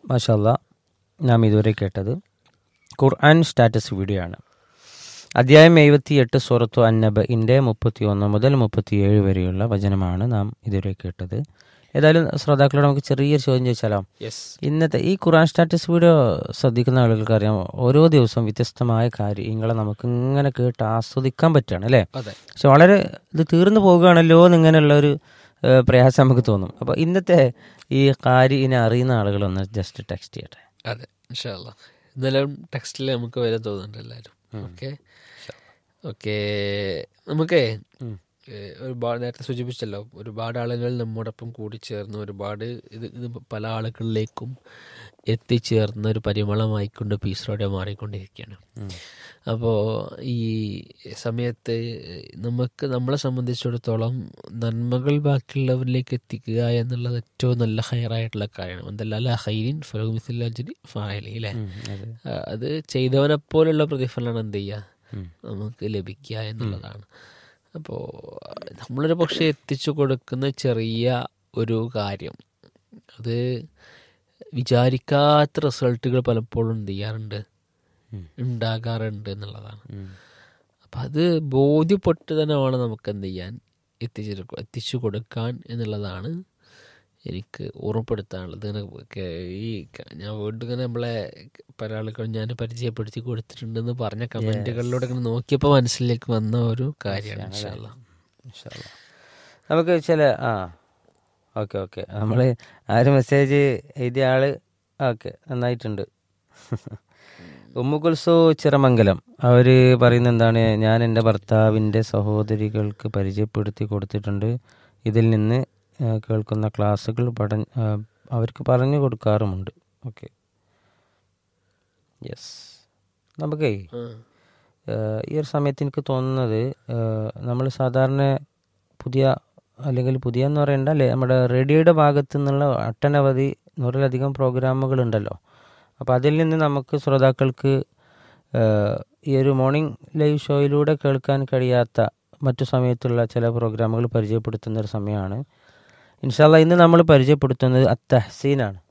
മാഷല്ല നാം ഇതുവരെ കേട്ടത് ഖുർആൻ സ്റ്റാറ്റസ് വീഡിയോ ആണ് അധ്യായം എഴുപത്തി എട്ട് സൂറത്തു അന്നബിൻ്റെ മുപ്പത്തി ഒന്ന് മുതൽ മുപ്പത്തിയേഴ് വരെയുള്ള വചനമാണ് നാം ഇതുവരെ കേട്ടത് ഏതായാലും ശ്രോതാക്കളോട് നമുക്ക് ചെറിയൊരു ചോദ്യം ചോദിച്ചാലോ യെസ് ഇന്നത്തെ ഈ ഖുറാൻ സ്റ്റാറ്റസ് വീഡിയോ ശ്രദ്ധിക്കുന്ന ആളുകൾക്ക് അറിയാം ഓരോ ദിവസവും വ്യത്യസ്തമായ കാര്യങ്ങളെ നമുക്ക് ഇങ്ങനെ കേട്ട് ആസ്വദിക്കാൻ പറ്റുകയാണ് അല്ലേ അതെ പക്ഷെ വളരെ ഇത് തീർന്നു പോകുകയാണല്ലോ എന്നിങ്ങനെയുള്ള ഒരു ഏഹ്, പ്രയാസം നമുക്ക് തോന്നും അപ്പോൾ ഇന്നത്തെ ഈ കാര്യം ഇനി അറിയുന്ന ആളുകളൊന്ന് ജസ്റ്റ് ടെക്സ്റ്റ് ചെയ്യട്ടെ അതെ ഇൻഷാല്ല ഇന്നലെയും ടെക്സ്റ്റിൽ നമുക്ക് വരെ തോന്നുന്നുണ്ട് എല്ലാവരും ഓക്കെ ഓക്കെ നമുക്കേ ഏഹ്, ഒരുപാട് നേരത്തെ സൂചിപ്പിച്ചല്ലോ ഒരുപാട് ആളുകൾ നമ്മോടൊപ്പം കൂടിച്ചേർന്ന് ഒരുപാട് ഇത് ഇത് പല ആളുകളിലേക്കും എത്തിച്ചേർന്ന ഒരു പരിമളമായിക്കൊണ്ട് പീസറോടെ മാറിക്കൊണ്ടിരിക്കുകയാണ് അപ്പോൾ ഈ സമയത്ത് നമുക്ക് നമ്മളെ സംബന്ധിച്ചിടത്തോളം നന്മകൾ ബാക്കിയുള്ളവരിലേക്ക് എത്തിക്കുക എന്നുള്ളത് ഏറ്റവും നല്ല ഹയറായിട്ടുള്ള കാര്യമാണ് എന്തല്ല ഹൈരിൻ ഫലഹുമിസില്ലാജിരി ഫായലി അല്ലേ ആ, അത് ചെയ്തവനെപ്പോലുള്ള പ്രതിഫലമാണ് എന്ത് ചെയ്യുക നമുക്ക് ലഭിക്കുക എന്നുള്ളതാണ് അപ്പോൾ നമ്മളൊരു പക്ഷേ എത്തിച്ചു കൊടുക്കുന്ന ചെറിയ ഒരു കാര്യം അത് വിചാരിക്കാത്ത റിസൾട്ടുകൾ പലപ്പോഴും എന്ത് ചെയ്യാറുണ്ട് ഉണ്ടാകാറുണ്ട് എന്നുള്ളതാണ് അപ്പം അത് ബോധ്യപ്പെട്ട് തന്നെ വേണം നമുക്ക് എന്ത് ചെയ്യാൻ എത്തിച്ചു എത്തിച്ചു കൊടുക്കാൻ എന്നുള്ളതാണ് എനിക്ക് ഓർമ്മപ്പെടുത്താനുള്ളത് ഇങ്ങനെ കേ- ഈ ക- ഞാൻ വീണ്ടും ഇങ്ങനെ നമ്മളെ പല ആളുകളും ഞാൻ പരിചയപ്പെടുത്തി കൊടുത്തിട്ടുണ്ടെന്ന് പറഞ്ഞ കമൻറ്റുകളിലൂടെ ഇങ്ങനെ നോക്കിയപ്പോൾ മനസ്സിലേക്ക് വന്ന ഒരു കാര്യമാണ് ഇൻഷാല്ലാ. ഇൻഷാല്ലാ. നമുക്ക് ചില ആ ഓക്കെ ഓക്കെ നമ്മൾ ആര് മെസ്സേജ് എഴുതിയ ആള് ഓക്കെ നന്നായിട്ടുണ്ട് ഉമ്മു കുൽസു ചിറമംഗലം അവർ പറയുന്ന എന്താണ് ഞാൻ എൻ്റെ ഭർത്താവിൻ്റെ സഹോദരികൾക്ക് പരിചയപ്പെടുത്തി കൊടുത്തിട്ടുണ്ട് ഇതിൽ നിന്ന് ആ, കേൾക്കുന്ന ക്ലാസ്സുകൾ പഠ ആ, അവർക്ക് പറഞ്ഞു കൊടുക്കാറുമുണ്ട് ഓക്കെ യെസ് നമുക്കേ ആ. ഏഹ് ഈ ഒരു സമയത്ത് എനിക്ക് തോന്നുന്നത് നമ്മൾ സാധാരണ പുതിയ അല്ലെങ്കിൽ പുതിയ എന്ന് പറയണ്ട അല്ലേ നമ്മുടെ റേഡിയോയുടെ ഭാഗത്തു നിന്നുള്ള ഒട്ടനവധി നൂറിലധികം പ്രോഗ്രാമുകൾ ഉണ്ടല്ലോ അപ്പോൾ അതിൽ നിന്ന് നമുക്ക് ശ്രോതാക്കൾക്ക് ഏഹ് ഈ ഒരു മോർണിംഗ് ലൈവ് ഷോയിലൂടെ കേൾക്കാൻ കഴിയാത്ത മറ്റു സമയത്തുള്ള ചില പ്രോഗ്രാമുകൾ പരിചയപ്പെടുത്തുന്ന ഒരു സമയമാണ് ഇൻഷാല്ല ഇന്ന് നമ്മൾ പരിചയപ്പെടുത്തുന്നത് അത്തഹസീനാണ്